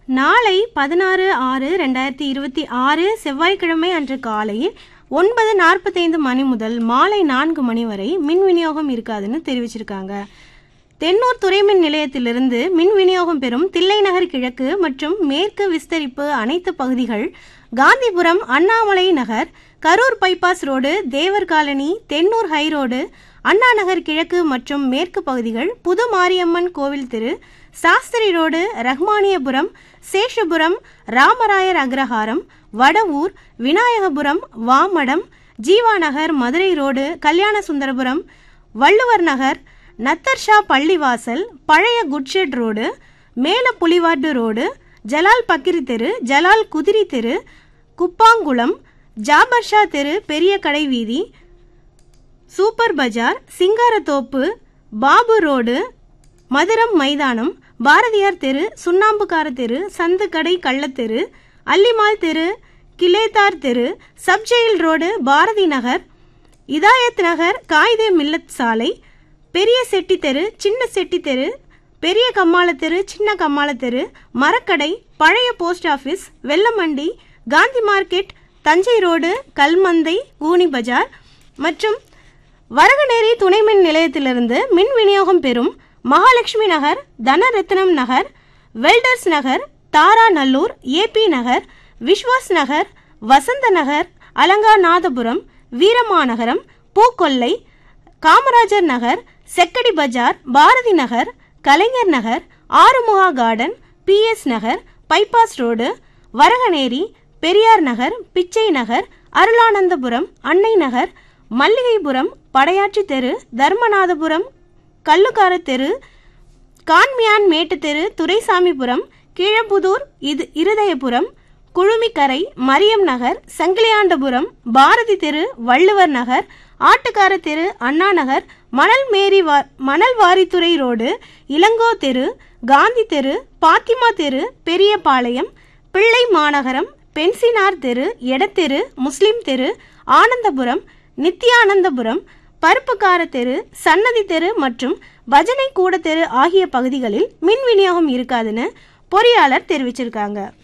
நாளை பதினாறு ஆறு ரெண்டாயிரத்தி இருபத்தி ஆறு செவ்வாய்க்கிழமை அன்று காலை ஒன்பது நாற்பத்தைந்து மணி முதல் மாலை நான்கு மணி வரை மின் விநியோகம் இருக்காதுன்னு தெரிவிச்சிருக்காங்க தென்னூர் துறைமின் நிலையத்திலிருந்து மின் விநியோகம் பெறும் தில்லைநகர் கிழக்கு மற்றும் மேற்கு விஸ்தரிப்பு அனைத்து பகுதிகள் Gandhipuram Annamalai Nagar Karur bypass road Devar colony Tennur high road Anna Nagar கிழக்கு மற்றும் மேற்கு பகுதிகள் புது மாரியம்மன் கோவில் தெரு Sastri road Rahmaniapuram Seshapuram Ramarayar Agraharam Vadavur Vinayagapuram Vamadam Jeeva Nagar Madurai road Kalyanasundarapuram Valluvar Nagar Natharsha பள்ளிவாசல் பழைய குட்ஷெட் ரோடு மேல புலிவார்டு ரோடு ஜலால் பக்கிரி தெரு ஜலால் குதிரி தெரு குப்பாங்குளம் ஜாபர்ஷா தெரு பெரிய கடை வீதி சூப்பர் பஜார் சிங்காரத்தோப்பு பாபு ரோடு மதுரம் மைதானம் பாரதியார் தெரு சுண்ணாம்புக்கார தெரு சந்துக்கடை கள்ளத்தெரு அல்லிமால் தெரு கிலேதார் தெரு சப்ஜெயில் ரோடு பாரதி நகர் இதாயத் நகர் காயிதே மில்லத் சாலை பெரிய செட்டி தெரு சின்ன செட்டி தெரு பெரிய கம்மாள தெரு சின்ன கம்மாள தெரு மரக்கடை பழைய post office Vellamandi Gandhi market Thanjai road Kalmandhai Kooni Bazaar மற்றும் வரகநேரி துணை மின் நிலையத்திலிருந்து மின் விநியோகம் பெறும் Mahalakshmi Nagar Dhanaratnam Nagar welders Nagar Tharanallur AB Nagar Viswas Nagar Vasantha Nagar Alanganathapuram Veeramanagaram Pookollai Kamarajar Nagar Chekkadi Bazaar Bharathi Nagar Kalaignar Nagar Arumuga garden PS Nagar bypass road Varaganeri Periyar Nagar Pichai Nagar அருளானந்தபுரம் அன்னை நகர் மல்லிகைபுரம் படையாச்சி தெரு தர்மநாதபுரம் கல்லுக்கார தெரு கான்மியான் மேட்டு தெரு துரைசாமிபுரம் கீழப்புதூர் இது இருதயபுரம் குழுமிக்கரை மரியம் நகர் சங்கிலியாண்டபுரம் பாரதி தெரு வள்ளுவர் நகர் ஆட்டுக்கார தெரு அண்ணா நகர் மணல் மேரி வா மணல் வாரித்துறை ரோடு இளங்கோ தெரு காந்தி தெரு பாத்திமா தெரு பெரியபாளையம் பிள்ளை மாநகரம் பென்சினார் தெரு எடத்தெரு முஸ்லிம் தெரு ஆனந்தபுரம் நித்யானந்தபுரம் பருப்புக்கார தெரு சன்னதி தெரு மற்றும் பஜனை கூட தெரு ஆகிய பகுதிகளில் மின் விநியோகம் இருக்காதுன்னு பொறியாளர் தெரிவிச்சிருக்காங்க